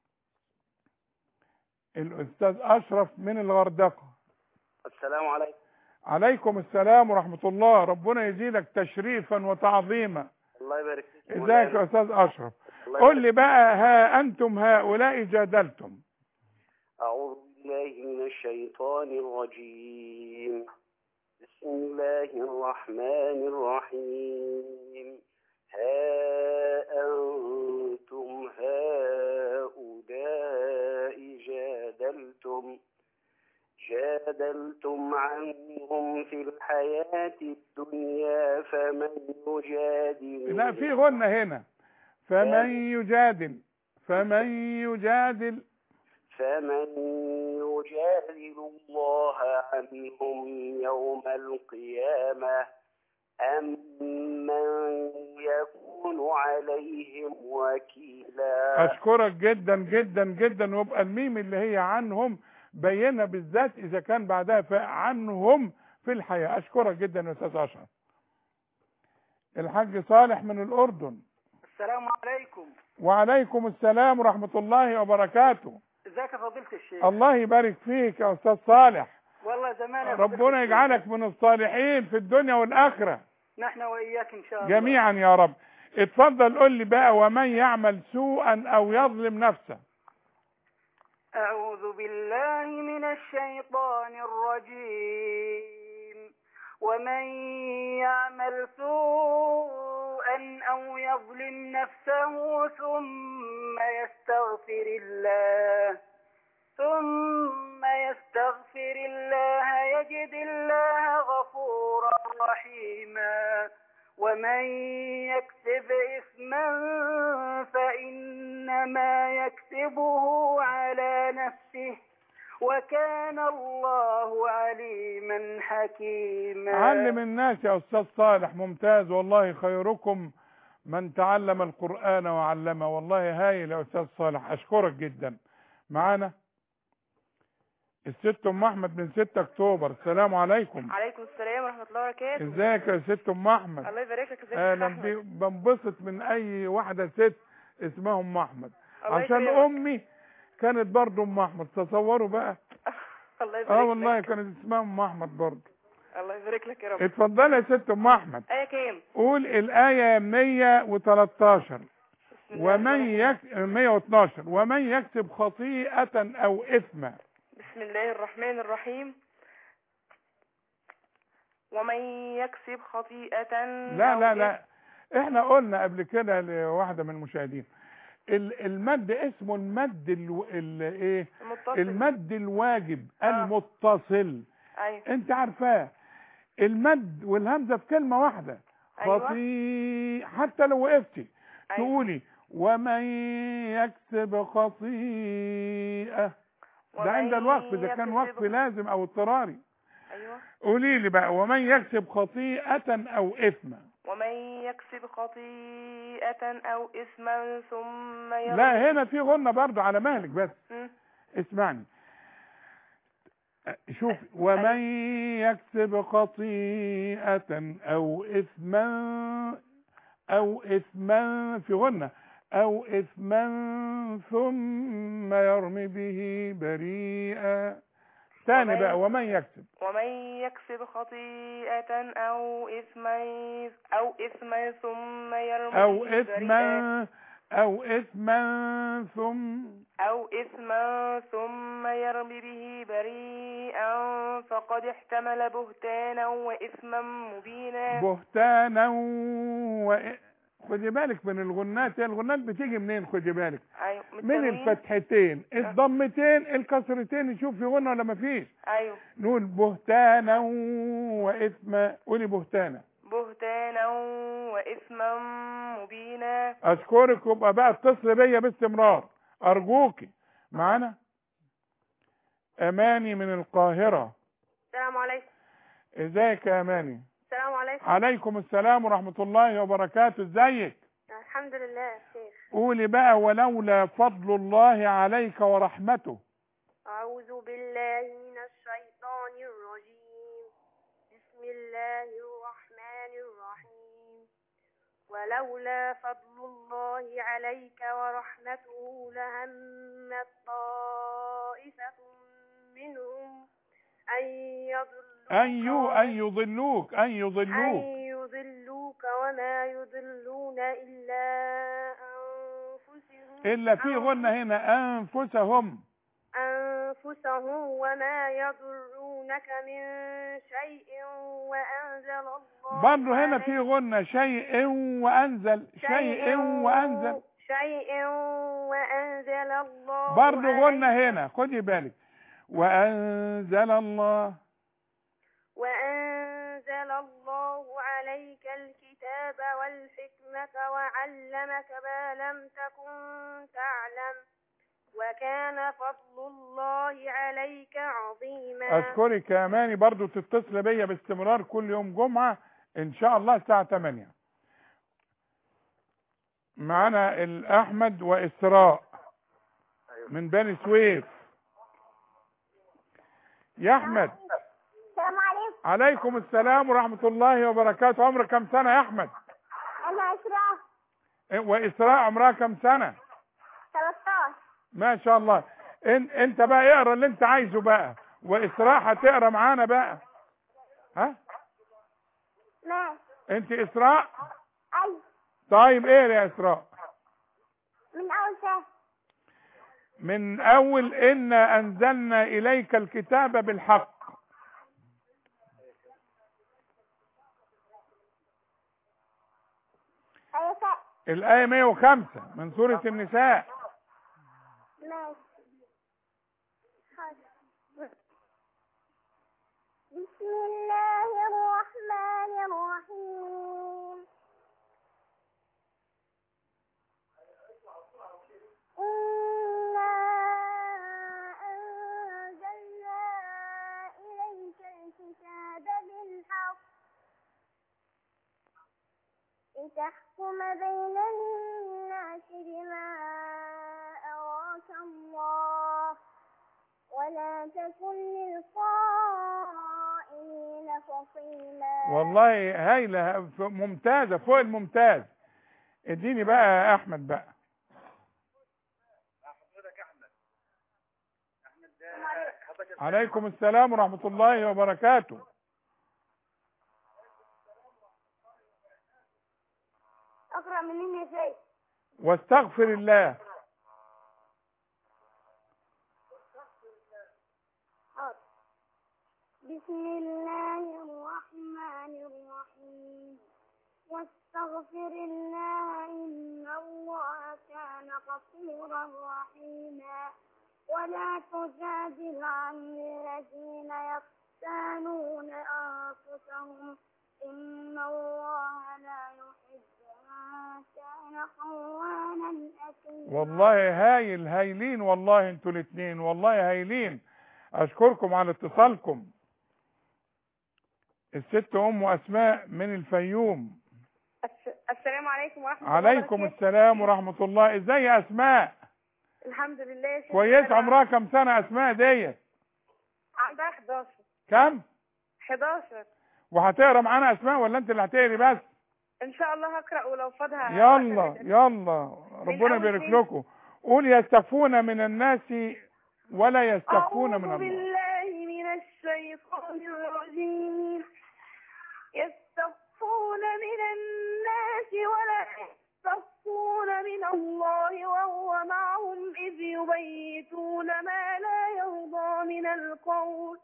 الاستاذ اشرف من الغردقة السلام عليكم عليكم السلام ورحمة الله ربنا يزيدك تشريفا وتعظيما الله يبارك فيك ازيك يا استاذ اشرف الله قل لي بقى ها انتم هؤلاء جادلتم أعوذ بالله من الشيطان الرجيم بسم الله الرحمن الرحيم ها أنتم هؤلاء جادلتم جادلتم عنهم في الحياة الدنيا فمن يجادل لا في غنة هنا فمن يجادل فمن يجادل فمن يجادل الله عنهم يوم القيامة أم من يكون عليهم وكيلا اشكرك جدا جدا جدا ويبقى الميم اللي هي عنهم بينها بالذات اذا كان بعدها فاء عنهم في الحياة اشكرك جدا يا استاذ اشرف الحاج صالح من الاردن السلام عليكم وعليكم السلام ورحمة الله وبركاته ازيك يا فضيلة الشيخ الله يبارك فيك يا استاذ صالح والله زمان يا فضيلة ربنا الشيخ. يجعلك من الصالحين في الدنيا والاخره نحن واياك ان شاء الله جميعا يا رب اتفضل قول لي بقى ومن يعمل سوءا او يظلم نفسه أعوذ بالله من الشيطان الرجيم ومن يعمل سوءا أو يظلم نفسه ثم يستغفر الله ثم يستغفر الله يجد الله غفورا رحيما ومن يكسب إثما فإنما يكسبه على نفسه وكان الله عليما حكيما علم الناس يا استاذ صالح ممتاز والله خيركم من تعلم القرآن وعلمه والله هايل يا استاذ صالح اشكرك جدا معانا الست ام احمد من 6 اكتوبر السلام عليكم عليكم السلام ورحمة الله وبركاته ازيك يا ست ام احمد الله يبارك لك ازيك يا اهلا أحمد؟ بي- بنبسط من اي واحده ست اسمها ام احمد الله عشان يكرمك. امي كانت برضه ام احمد تصوروا بقى الله يبارك اه والله لك كانت اسمها ام احمد برضه الله يبارك لك يا رب اتفضلي يا ست ام احمد آية كام قول الآية 113 ومن يك... 112 ومن يكسب خطيئة أو إثما بسم الله الرحمن الرحيم ومن يكسب خطيئة لا أو لا لا احنا قلنا قبل كده لواحدة من المشاهدين ال- المد اسمه المد ال... ال... ايه المتصل. المد الواجب المتصل أيوة انت عارفاه المد والهمزة في كلمة واحدة أيوة. خطيئة حتى لو وقفتي أيوة. تقولي ومن يكسب خطيئة ده عند الوقف ده كان وقف لازم او اضطراري أيوة قولي لي بقى ومن يكسب خطيئة او اثما ومن يكسب خطيئة أو إثما ثم يرمي لا هنا في غنة برضو على مهلك بس مم. اسمعني شوف ومن يكسب خطيئة او اثما او اثما في غنة او اثما ثم يرمي به بريئا تاني ومن- بقى ومن يكسب ومن يكسب خطيئة أو إثما أو إثما ثم يرمي او به بريئا اثما او اثما ثم أو إثما ثم يرمي به بريئا فقد احتمل بهتانا وإثما مبينا بهتانا و... خدي بالك من الغنات هي الغنات بتيجي منين خدي بالك ايوه من التنوين. الفتحتين الضمتين الكسرتين نشوف في غنى ولا مفيش ايوه نقول بهتانا واثما قولي بهتانا بهتانا واثما مبينا اشكرك وابقى بقى اتصل بيا باستمرار ارجوكي معانا اماني من القاهره السلام عليكم ازيك يا اماني السلام عليكم عليكم السلام ورحمه الله وبركاته ازيك الحمد لله يا شيخ قولي بقى ولولا فضل الله عليك ورحمته أعوذ بالله من الشيطان الرجيم بسم الله الرحمن الرحيم ولولا فضل الله عليك ورحمته لهمت طائفة منهم أن يضلوك ان يو ان يضلوك ان أن يضلوك يضلوك وما يضلون إلا أنفسهم الا في غنى هنا انفسهم أنفسهم وما يضرونك من شيء وأنزل الله برضه هنا عليك في غنى شيء وانزل شيء وانزل شيء وأنزل الله برضه عليك غنى هنا خدي بالك وانزل الله وأنزل الله عليك الكتاب والحكمة وعلمك ما لم تكن تعلم وكان فضل الله عليك عظيما اشكرك يا اماني برضو تتصل بيا باستمرار كل يوم جمعة ان شاء الله الساعة 8 معانا الاحمد واسراء من بني سويف يا احمد السلام عليكم عليكم السلام ورحمة الله وبركاته عمرك كم سنة يا احمد أنا أشرف واسراء عمرها كم سنة 13 ما شاء الله إن انت بقى اقرا اللي انت عايزه بقى واسراء هتقرا معانا بقى ها ماشي انت اسراء أي طيب ايه يا اسراء من أول سنة من اول انا انزلنا اليك الكتاب بالحق أي سنة الايه 105 من سوره النساء ماشي حاضر. بسم الله الرحمن الرحيم إنا أنزلنا إليك الكتاب بالحق لتحكم بين الناس بما أراك الله ولا تكن للخائنين خصيما والله هايله ف- ممتازه فوق الممتاز اديني بقى يا احمد بقى عليكم السلام ورحمه الله وبركاته أقرأ منين يا شيخ واستغفر الله حاضر. بسم الله الرحمن الرحيم واستغفر الله إن الله كان غفورا رحيما ولا تجادل عن الذين يختانون أنفسهم إن الله لا يحب من كان خوانا أثيما والله هايل هايلين والله انتوا الاثنين والله هايلين اشكركم على اتصالكم الست ام اسماء من الفيوم السلام عليكم ورحمة الله عليكم وبركاته. السلام ورحمة الله ازاي يا اسماء الحمد لله يا شيخ كويس أنا عمرها كم سنة اسماء ديت عندها 11 كم 11 وهتقرا معانا اسماء ولا انت اللي هتقري بس ان شاء الله هقرا ولو فاضها يلا يلا ربنا أول يبارك شيء. لكم قول يستخفون من الناس ولا يستخفون من أعوذ الله بالله من الشيطان الرجيم يستخفون من الناس ولا يستخفون من الله وهو معهم إذ يبيتون ما لا يرضى من القول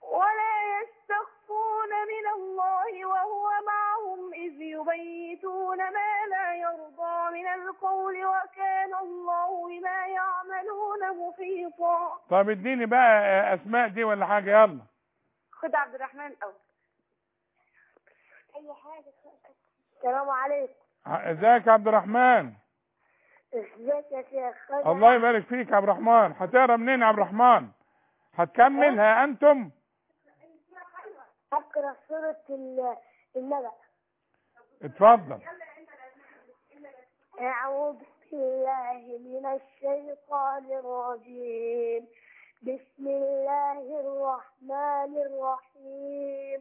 ولا يستخفون من الله وهو معهم إذ يبيتون يعملون ما لا يرضى من القول وكان الله بما يعملون محيطا طب اديني بقى آه، اسماء دي ولا حاجه يلا خد عبد الرحمن الأول أي حاجة السلام عليكم ع- ازيك يا عبد الرحمن ازيك يا شيخ خد الله يبارك فيك يا عبد الرحمن هتقرا منين يا عبد الرحمن هتكمل ها انتم أقرأ سورة ال- النبأ اتفضل أعوذ بالله من الشيطان الرجيم بسم الله الرحمن الرحيم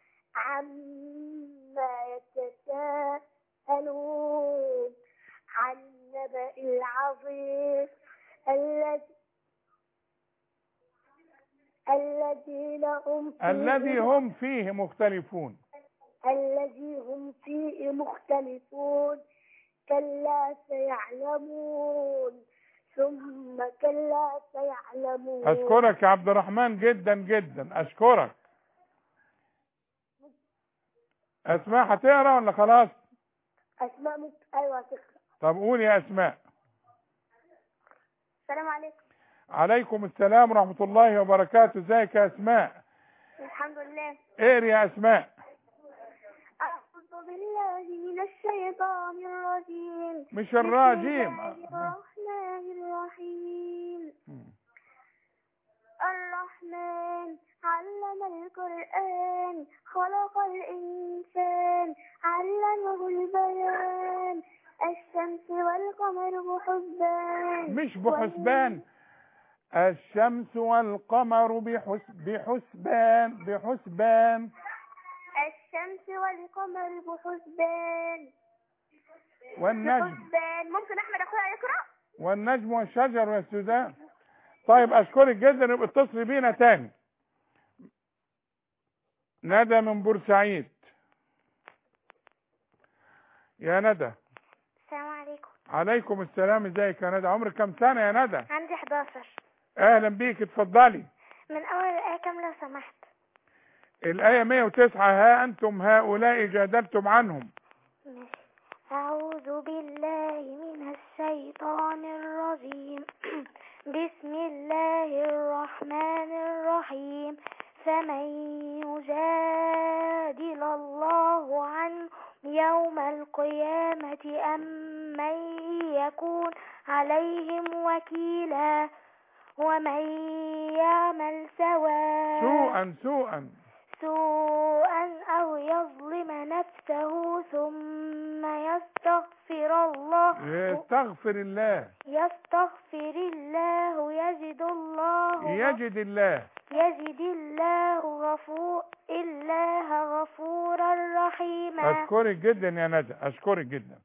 عما يتساءلون عن النبأ العظيم الذي الذين هم فيه الذي هم فيه مختلفون الذي هم فيه مختلفون كلا سيعلمون ثم كلا سيعلمون اشكرك يا عبد الرحمن جدا جدا اشكرك اسماء هتقرا ولا خلاص أسماء مت... أيوة تقرأ طب قول يا اسماء السلام عليكم عليكم السلام ورحمه الله وبركاته ازيك يا اسماء الحمد لله اقري يا اسماء أعوذ بالله من الشيطان الرجيم مش الراجيم بسم الله الرحمن الرحيم الرحمن علم القرآن خلق الإنسان علمه البيان الشمس والقمر بحسبان مش بحسبان الشمس والقمر بحس بحسبان بحسبان الشمس والقمر بحسبان والنجم بحسبان ممكن أحمد أخويا يقرأ؟ والنجم والشجر يا سوزان طيب اشكرك جدا يبقى اتصلي بينا تاني ندى من بورسعيد يا ندى السلام عليكم عليكم السلام ازيك يا ندى عمرك كام سنة يا ندى عندي 11 اهلا بيك اتفضلي من أول الآية كام لو سمحت الآية 109 ها أنتم هؤلاء جادلتم عنهم ماشي. أعوذ بالله من الشيطان الرجيم بسم الله الرحمن الرحيم فمن يجادل الله عنه يوم القيامة أم من يكون عليهم وكيلا ومن يعمل سواء سوءا سوءا سوءا أو يظلم نفسه ثم يستغفر الله يستغفر الله يستغفر الله يجد الله يجد الله يجد الله غفور الله غفورا رحيما أشكرك جدا يا ندى أشكرك جدا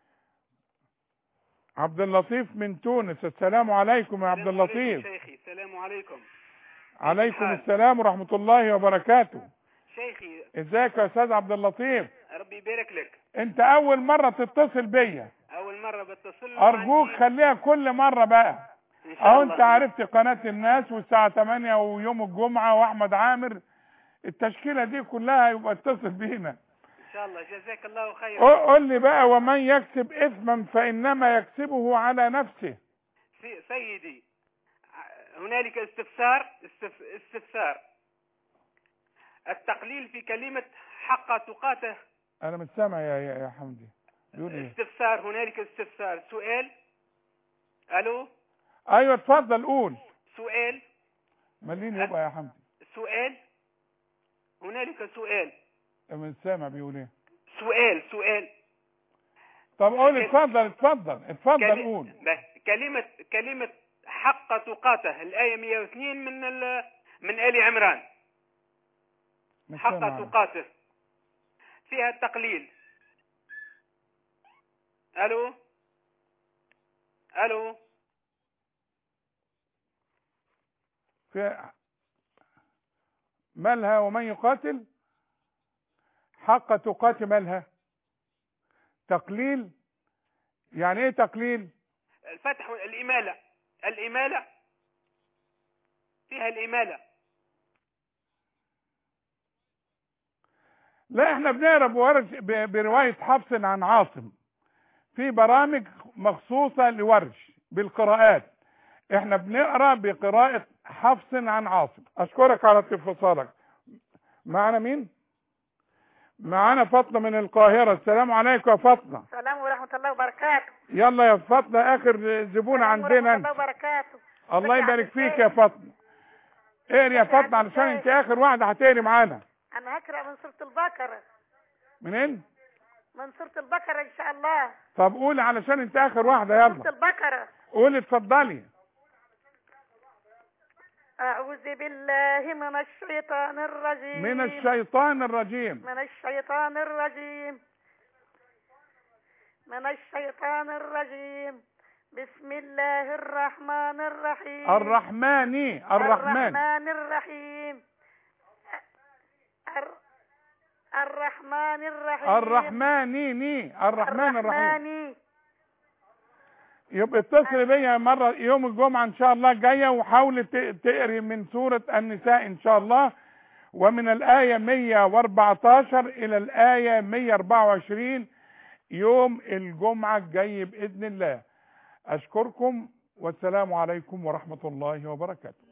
عبد اللطيف من تونس السلام عليكم يا عبد اللطيف شيخي السلام عليكم عليكم الحال؟ السلام ورحمة الله وبركاته شيخي ازيك يا استاذ عبد اللطيف ربي يبارك لك انت اول مرة تتصل بيا اول مرة بتصل ارجوك خليها كل مرة بقى إن شاء اهو الله. انت عرفت قناة الناس والساعة 8 ويوم الجمعة واحمد عامر التشكيلة دي كلها يبقى اتصل بينا ان شاء الله جزاك الله خيرا قول قول لي بقى ومن يكسب اثما فانما يكسبه على نفسه سي- سيدي ع- هنالك استفسار استف... استفسار التقليل في كلمة حق تقاته انا مش سامع يا يا, يا حمدي بيقول ايه استفسار هنالك استفسار سؤال الو ايوه اتفضل قول سؤال مليني يبقى يا حمدي سؤال هنالك سؤال مش سامع بيقول ايه سؤال سؤال طب قول اتفضل اتفضل اتفضل كلي- قول بس كلمة كلمة حق تقاته الآية 102 من ال... من آل عمران مش حق سامع أنا. تقاته فيها التقليل الو الو في مالها ومن يقاتل حق تقاتل مالها تقليل يعني ايه تقليل الفتح الإمالة الإمالة فيها الإمالة لا احنا بنقرا بورش ب- بروايه حفص عن عاصم في برامج مخصوصه لورش بالقراءات احنا بنقرا بقراءه حفص عن عاصم اشكرك على اتصالك معنا مين معانا فاطمه من القاهره السلام عليكم يا فاطمه السلام ورحمة الله وبركاته يلا يا فاطمه اخر زبون عندنا ورحمة انت الله وبركاته الله يبارك فيك يا فاطمه اقري يا فاطمه علشان انت اخر واحده هتقري معانا أنا هقرأ من سورة البقرة منين من سورة البقرة إن شاء الله طب قولي علشان انت اخر واحده سورة يلا البقرة قولي اتفضلي أعوذ بالله من الشيطان الرجيم من الشيطان الرجيم من الشيطان الرجيم من الشيطان الرجيم بسم الله الرحمن الرحيم الرحمن الرحمن الرحمن الرحيم الر- الرحمن الرحيم الرحمن ني الرحمن الرحيم الرحمن يبقى اتصل بيا مرة يوم الجمعة ان شاء الله الجاية وحاول ت- تقري من سورة النساء ان شاء الله ومن الآية 114 إلى الآية 124 يوم الجمعة الجاي بإذن الله أشكركم والسلام عليكم ورحمة الله وبركاته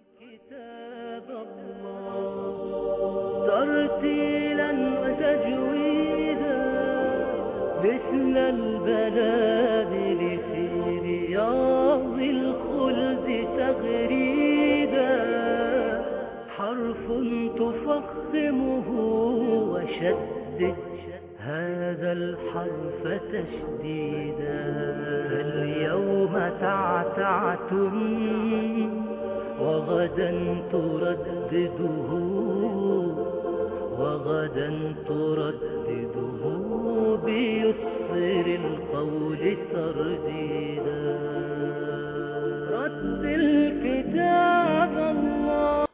ترتيلا وتجويدا مثل البلادل في رياض الخلد تغريدا حرف تفخمه وشدد هذا الحرف تشديدا اليوم تعتعتم وغدا تردده وغدا تردده